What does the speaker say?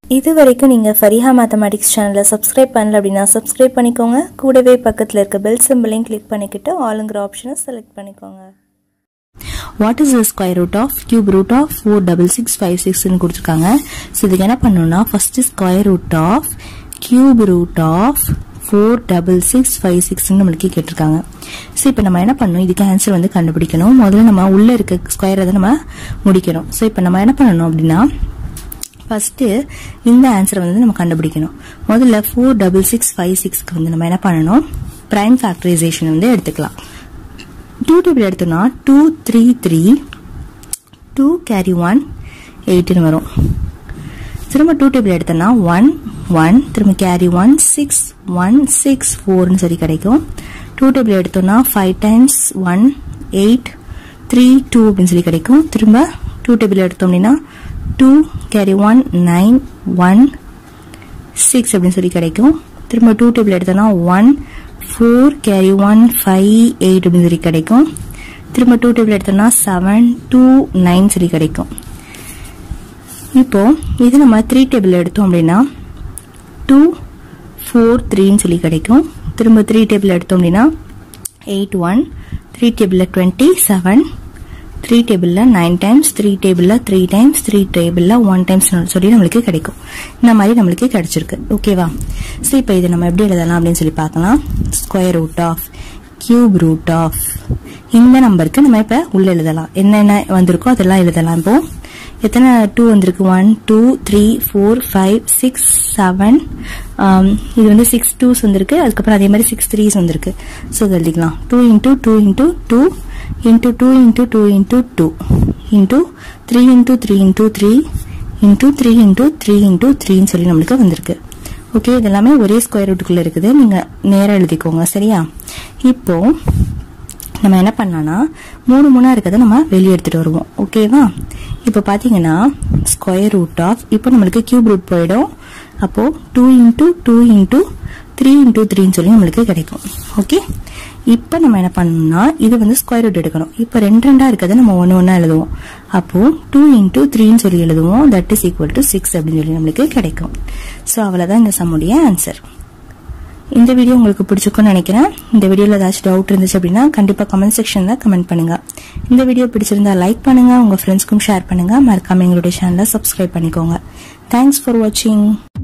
இது வரைக்கும் நீங்கள் ஃபரிஹா மேத்தமேட்டிக்ஸ் சேனலை சப்ஸ்கிரைப் பண்ணல அப்படின்னா சப்ஸ்கிரைப் பண்ணிக்கோங்க கூடவே பக்கத்தில் இருக்க பெல் சிம்பிளையும் கிளிக் பண்ணிக்கிட்டு ஆளுங்கிற ஆப்ஷனை செலக்ட் பண்ணிக்கோங்க what is the square root of cube root of four double six five சிக்ஸ்னு கொடுத்துருக்காங்க ஸோ இதுக்கு என்ன பண்ணணும்னா first square root of cube root of four double six five சிக்ஸ்னு நம்மளுக்கு கேட்டிருக்காங்க ஸோ இப்போ நம்ம என்ன பண்ணணும் இதுக்கு ஆன்சர் வந்து கண்டுபிடிக்கணும் முதல்ல நம்ம உள்ளே இருக்க ஸ்கொயரை தான் நம்ம முடிக்கணும் ஸோ இப்போ நம்ம என்ன பண்ணணும் அப்படின்னா ஃபஸ்ட்டு இந்த ஆன்சரை வந்து நம்ம கண்டுபிடிக்கணும் முதல்ல ஃபோர் டபுள் சிக்ஸ் ஃபைவ் சிக்ஸ்க்கு வந்து நம்ம என்ன பண்ணணும் ப்ரைம் ஃபேக்டரைசேஷன் வந்து எடுத்துக்கலாம் டூ டேபிள் எடுத்தோம்னா two three three two carry one எயிட்னு வரும் திரும்ப டூ டேபிள் எடுத்தோம்னா ஒன் ஒன் திரும்ப carry one six one six ஃபோர்னு சொல்லி கிடைக்கும் டூ டேபிள் எடுத்தோம்னா five times one eight three two அப்படின்னு சொல்லி கிடைக்கும் திரும்ப டூ டேபிள் எடுத்தோம் அப்படின்னா two carry one nine one six அப்படின்னு சொல்லி கிடைக்கும் திரும்ப டூ டேபிள் எடுத்தோம்னா one four carry one five eight அப்படின்னு சொல்லி கிடைக்கும் திரும்ப டூ டேபிள் எடுத்தோம்னா செவன் டூ நைன் சொல்லி கிடைக்கும் இப்போ இது நம்ம த்ரீ டேபிள் எடுத்தோம் அப்படின்னா டூ ஃபோர் த்ரீன்னு சொல்லி கிடைக்கும் திரும்ப த்ரீ டேபிள் எடுத்தோம் அப்படின்னா எயிட் ஒன் த்ரீ டேபிளில் டுவெண்ட்டி செவன் த்ரீ டேபிளில் நைன் டைம்ஸ் த்ரீ டேபிளில் த்ரீ டைம்ஸ் த்ரீ டேபிளில் ஒன் டைம்ஸ் சொல்லி நம்மளுக்கு கிடைக்கும் இந்த மாதிரி நம்மளுக்கு கிடைச்சிருக்கு ஓகேவா ஸோ இப்போ இதை நம்ம எப்படி எழுதலாம் அப்படின்னு சொல்லி பார்க்கலாம் square root of cube root of இந்த நம்பருக்கு நம்ம இப்போ உள்ள எழுதலாம் என்னென்ன வந்திருக்கோ அதெல்லாம் எழுதலாம் இப்போ எத்தனை டூ வந்திருக்கு one two three four five six seven இது வந்து சிக்ஸ் டூஸ் வந்திருக்கு அதுக்கப்புறம் அதே மாதிரி சிக்ஸ் த்ரீஸ் வந்திருக்கு ஸோ இது எழுதிக்கலாம் two into two into two into two into two into two into three into three into three into three into three into த்ரீன்னு சொல்லி நம்மளுக்கு வந்திருக்கு ஓகே இது எல்லாமே ஒரே ஸ்கொயர் ரூட்டுக்குள்ள இருக்குது நீங்க நேரம் எழுதிக்கோங்க சரியா இப்போ நம்ம என்ன பண்ணலாம்னா மூணு மூணா இருக்கிறத நம்ம வெளியே எடுத்துட்டு வருவோம் ஓகேவா இப்போ பாத்தீங்கன்னா ஸ்கொயர் ரூட் ஆஃப் இப்போ நம்மளுக்கு கியூப் ரூட் போயிடும் அப்போ two into two into three into த்ரீன்னு சொல்லி நம்மளுக்கு கிடைக்கும் ஓகே இப்போ நம்ம என்ன பண்ணணும்னா இது வந்து ஸ்கொயர் ரூட் எடுக்கணும் இப்போ ரெண்டு ரெண்டா இருக்கிறத நம்ம ஒன்று ஒன்றா எழுதுவோம் அப்போ டூ இன்டூ த்ரீன்னு சொல்லி எழுதுவோம் that is equal to six அப்படின்னு சொல்லி நம்மளுக்கு கிடைக்கும் ஸோ அவ்வளோதான் இந்த சம்முடைய ஆன்சர் இந்த வீடியோ உங்களுக்கு பிடிச்சிருக்கும்னு நினைக்கிறேன் இந்த வீடியோவில் ஏதாச்சும் டவுட் இருந்துச்சு அப்படின்னா கண்டிப்பாக கமெண்ட் செக்ஷனில் கமெண்ட் பண்ணுங்க இந்த வீடியோ பிடிச்சிருந்தா லைக் பண்ணுங்க உங்க ஃப்ரெண்ட்ஸ்க்கும் ஷேர் பண்ணுங்க மறக்காம எங்களுடைய சேனலை சப்ஸ்கிரைப் பண்ணிக்கோங்க தேங்க்ஸ் ஃபார் வாட்சிங்